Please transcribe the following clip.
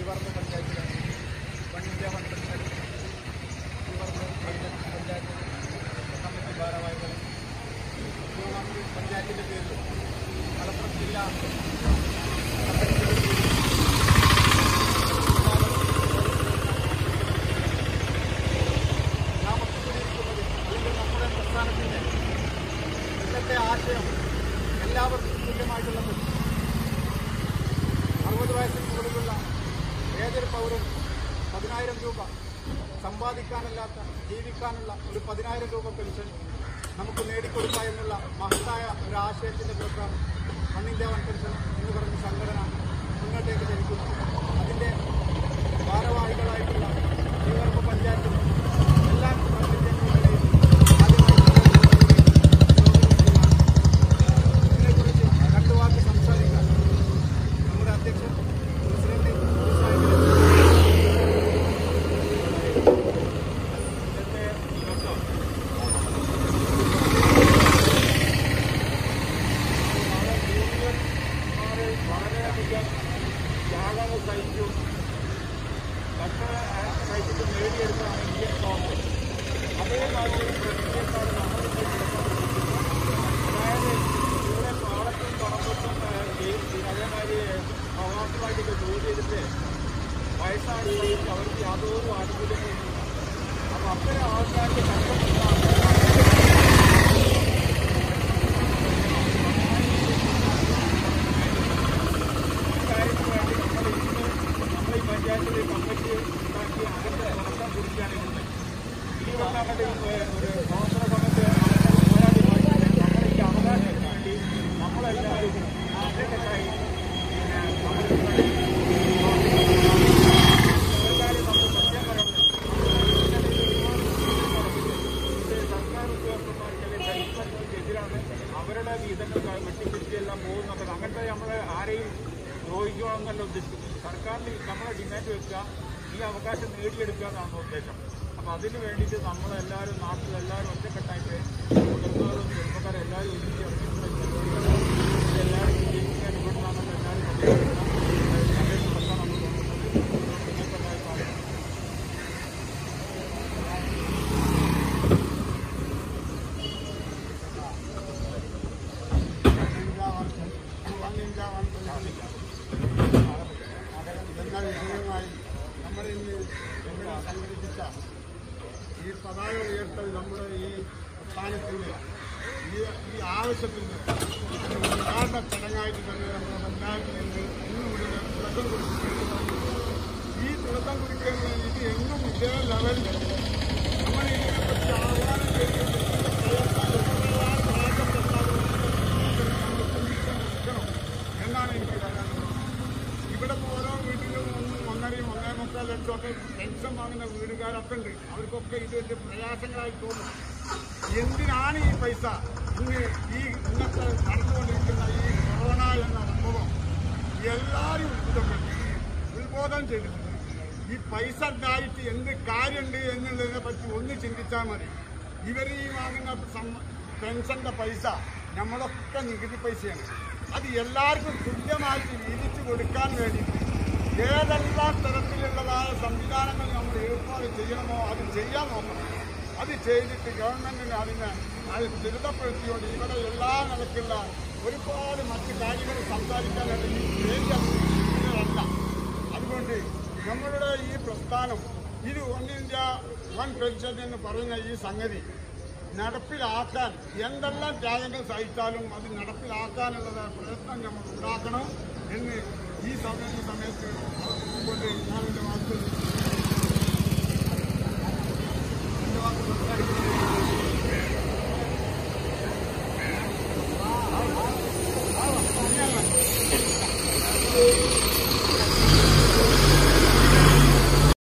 ശ്രീവർമ്മ പഞ്ചായത്തിലെ one India one pension Sreevarma panchayat committee ഭാരവാഹികൾ ശിവകാമി പഞ്ചായത്തിൻ്റെ പേരിൽ മലപ്പുറം ജില്ലാ നാമക്കുറിയിരിക്കുന്നത് അല്ലെങ്കിൽ നമ്മുടെ പ്രസ്ഥാനത്തിൻ്റെ ഇന്നത്തെ ആശയം എല്ലാവർക്കും തുല്യമായിട്ടുള്ളത് അറുപത് വയസ്സിന് മുകളിലുള്ള ഏതൊരു പൗരനും പതിനായിരം രൂപ സമ്പാദിക്കാനല്ലാത്ത ജീവിക്കാനുള്ള ഒരു പതിനായിരം രൂപ പെൻഷൻ നമുക്ക് നേടിക്കൊടുക്കുക എന്നുള്ള മഹത്തായ ഒരു ആശയത്തിൻ്റെ പുറത്താണ് വൺ ഇന്ത്യ വൺ പെൻഷൻ എന്ന് പറഞ്ഞ സംഘടന മുന്നോട്ടേക്ക് ചലിക്കുന്നത് അതിൻ്റെ ഭാരവാഹികളായിട്ടുള്ള ശ്രീകർമ്മ പഞ്ചായത്തിൽ എല്ലാ പഞ്ചായത്തുകളിലെയും ഇതിനെക്കുറിച്ച് രണ്ടു വാക്ക് സംസാരിക്കാൻ നമ്മുടെ അധ്യക്ഷൻ പ്രസിഡന്റ് വളരെയധികം ത്യാഗങ്ങൾ സഹിച്ചു കഷ്ട സഹിച്ചിട്ട് നേടിയെടുത്താണ് ഇന്ത്യൻ കോൺഗ്രസ് അതേമാതിരി ഒരു പ്രക്രിയക്കാണ് നമ്മൾ അതായത് ഇവിടെ പാടത്തും പറമ്പത്തും അതേമാതിരി പ്രവാസികളായിട്ടൊക്കെ ജോലി ചെയ്തിട്ട് വയസ്സാകുകയും അവർക്ക് യാതൊരു ആനുകൂല്യങ്ങളും അപ്പൊ അത്തരം ആൾക്കാർക്ക് കഷ്ടപ്പെട്ടാണ് കാര്യത്തിന് വേണ്ടി നമ്മൾ ഇന്ന് നമ്മൾ ഈ പഞ്ചായത്തിൽ കമ്മിറ്റി ഉണ്ടാക്കി അതിന്റെ നടത്താൻ കുറിച്ചാണ് ഇരുന്നത് ഈ വന്നാണ്ട് ഒരു പ്രവർത്തന സമയത്ത് പോരാടി പോയിട്ട് നമ്മുടെ ഈ അവകാശത്തിന് വേണ്ടി നമ്മളെല്ലാവരും ഒറ്റക്കെട്ടായി പിന്നെ സമരത്തിന് വേണ്ടി ഒരു കാര്യം നമ്മൾ സത്യം പറയുന്നത് ഇത് സർക്കാർ ഉദ്യോഗസ്ഥന്മാർക്കല്ലേ കരിപ്പറ്റിക്കെതിരാണ് അവരുടെ വീതങ്ങൾ വെട്ടിപ്പിടിച്ചെല്ലാം പോകുന്നത് അങ്ങനത്തെ നമ്മൾ ആരെയും ദ്രോഹിക്കണമെന്നല്ല ഉദ്ദേശിക്കുന്നത് സർക്കാരിന് നമ്മളെ ഡിമാൻഡ് വെക്കുക ഈ അവകാശം നേടിയെടുക്കുക എന്നാണ് ഉദ്ദേശം അപ്പം അതിന് വേണ്ടിയിട്ട് നമ്മളെല്ലാവരും നാട്ടിലെല്ലാവരും ഒറ്റക്കെട്ടായിട്ട് കുടുംബക്കാരും കുടുംബക്കാരും എല്ലാവരും ഒരുമിച്ച് ഇറങ്ങിയിട്ടുള്ള പരിപാടികൾ എല്ലാവരും വിജയിക്കാൻ ഇവിടുന്നാണെന്ന് എല്ലാവരും അഭിപ്രായപ്പെടാം നല്ലൊരു പ്രശ്നം നമ്മൾ തോന്നുന്നത് നിങ്ങൾക്കെല്ലാവർക്കും അറിയാം എന്ന വിഷയമായി നമ്മൾ ഇന്ന് ഇവിടെ സംഘടിപ്പിച്ച ഈ പതാക ഉയർത്തൽ നമ്മുടെ ഈ പ്രസ്ഥാനത്തിൻ്റെ ഈ ഈ ആവശ്യത്തിൻ്റെ ഉദ്ഘാടന ചടങ്ങായിട്ട് തന്നെ നമ്മുടെ പഞ്ചായത്തിൽ നിന്ന് ഇന്ന് മുതൽ തുടക്കം കുറിച്ചിട്ടുണ്ട് ഈ തുടക്കം കുറിക്കാൻ വേണ്ടിയിട്ട് എങ്ങും ഇതേ ലെവലിൽ നമ്മൾ ഇതിനെപ്പറ്റി ആഹ്വാനം ചെയ്തിട്ടുണ്ട് എന്നാണ് എനിക്ക് പറയാനുള്ളത് ഇവിടെ ഇപ്പോൾ ഓരോ വീട്ടിലും ഒന്നും ഒന്നരയും ഒന്നേ മുക്കാൽ ലക്ഷമൊക്കെ പെൻഷൻ വാങ്ങുന്ന വീടുകാരൊക്കെ ഉണ്ട് അവർക്കൊക്കെ ഇത് വലിയ പ്രയാസങ്ങളായി തോന്നും എന്തിനാണ് ഈ പൈസ ഇന്ന് ഈ ഇന്നത്തെ നടന്നുകൊണ്ടിരിക്കുന്ന ഈ കൊറോണ എന്ന സംഭവം എല്ലാവരും ഉത്ബോധം ഉത്ബോധം ചെയ്തിട്ടുണ്ട് ഈ പൈസ ഉണ്ടായിട്ട് എന്ത് കാര്യമുണ്ട് എന്നുള്ളതിനെ പറ്റി ഒന്ന് ചിന്തിച്ചാൽ മതി ഇവർ ഈ വാങ്ങുന്ന സം- പെൻഷന്റെ പൈസ നമ്മളൊക്കെ നികുതി പൈസയാണ് അത് എല്ലാവർക്കും തുല്യമായിട്ട് വീതിച്ചു കൊടുക്കാൻ വേണ്ടിയിട്ട് ഏതെല്ലാം തരത്തിലുള്ളതായ സംവിധാനങ്ങൾ നമ്മൾ ഏർപ്പാട് ചെയ്യണമോ അത് ചെയ്യാൻ നോക്കണം അത് ചെയ്തിട്ട് ഗവൺമെന്റിന് അതിനെ അത് ദുരിതപ്പെടുത്തിയോണ്ട് ഇവിടെ എല്ലാ നിലക്കുള്ള ഒരുപാട് മറ്റു കാര്യങ്ങൾ സംസാരിക്കാനായിട്ട് ഈ സ്റ്റേജ് ഇതിനല്ല അതുകൊണ്ട് നമ്മളുടെ ഈ പ്രസ്ഥാനം ഇത് വൺ ഇന്ത്യ വൺ പെൻഷൻ എന്ന് പറയുന്ന ഈ സംഗതി നടപ്പിലാക്കാൻ എന്തെല്ലാം ത്യാഗങ്ങൾ സഹിച്ചാലും അത് നടപ്പിലാക്കാനുള്ള പ്രയത്നം നമ്മൾ ഉണ്ടാക്കണം എന്ന് ഈ സമയ ഈ സമയത്ത് കൊണ്ട് ഞാൻ എൻ്റെ